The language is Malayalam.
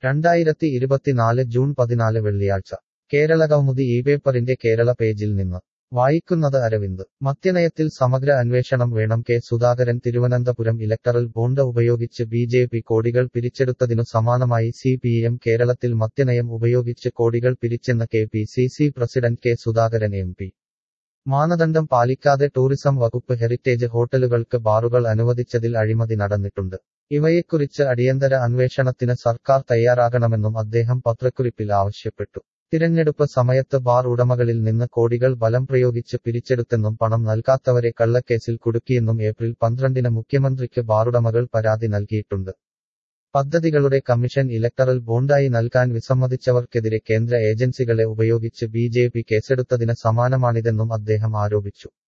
രണ്ടായിരത്തി ഇരുപത്തിനാല് ജൂൺ പതിനാല് വെള്ളിയാഴ്ച കേരളകൗമുദി ഈ പേപ്പറിന്റെ കേരള പേജിൽ നിന്ന് വായിക്കുന്നത് അരവിന്ദ് മദ്യനയത്തിൽ സമഗ്ര അന്വേഷണം വേണം K Sudhakaran Thiruvananthapuram electoral bond ഉപയോഗിച്ച് ബി ജെ പി കോടികൾ പിരിച്ചെടുത്തതിനു സമാനമായി സി പി എം കേരളത്തിൽ മദ്യനയം ഉപയോഗിച്ച് കോടികൾ പിരിച്ചെന്ന് K P C C president K Sudhakaran M P മാനദണ്ഡം പാലിക്കാതെ ടൂറിസം വകുപ്പ് ഹെറിറ്റേജ് ഹോട്ടലുകൾക്ക് ബാറുകൾ അനുവദിച്ചതിൽ അഴിമതി നടന്നിട്ടുണ്ട് ഇവയെക്കുറിച്ച് അടിയന്തര അന്വേഷണത്തിന് സർക്കാർ തയ്യാറാകണമെന്നും അദ്ദേഹം പത്രക്കുറിപ്പിൽ ആവശ്യപ്പെട്ടു തിരഞ്ഞെടുപ്പ് സമയത്ത് ബാർ ഉടമകളിൽ നിന്ന് കോടികൾ ബലം പ്രയോഗിച്ച് പിരിച്ചെടുത്തെന്നും പണം നൽകാത്തവരെ കള്ളക്കേസിൽ കുടുക്കിയെന്നും ഏപ്രിൽ പന്ത്രണ്ടിന് മുഖ്യമന്ത്രിക്ക് ബാറുടമകൾ പരാതി നൽകിയിട്ടുണ്ട് പദ്ധതികളുടെ കമ്മീഷൻ ഇലക്ടറൽ ബോണ്ടായി നൽകാൻ വിസമ്മതിച്ചവർക്കെതിരെ കേന്ദ്ര ഏജൻസികളെ ഉപയോഗിച്ച് ബി ജെ പി കേസെടുത്തതിന് സമാനമാണിതെന്നും അദ്ദേഹം ആരോപിച്ചു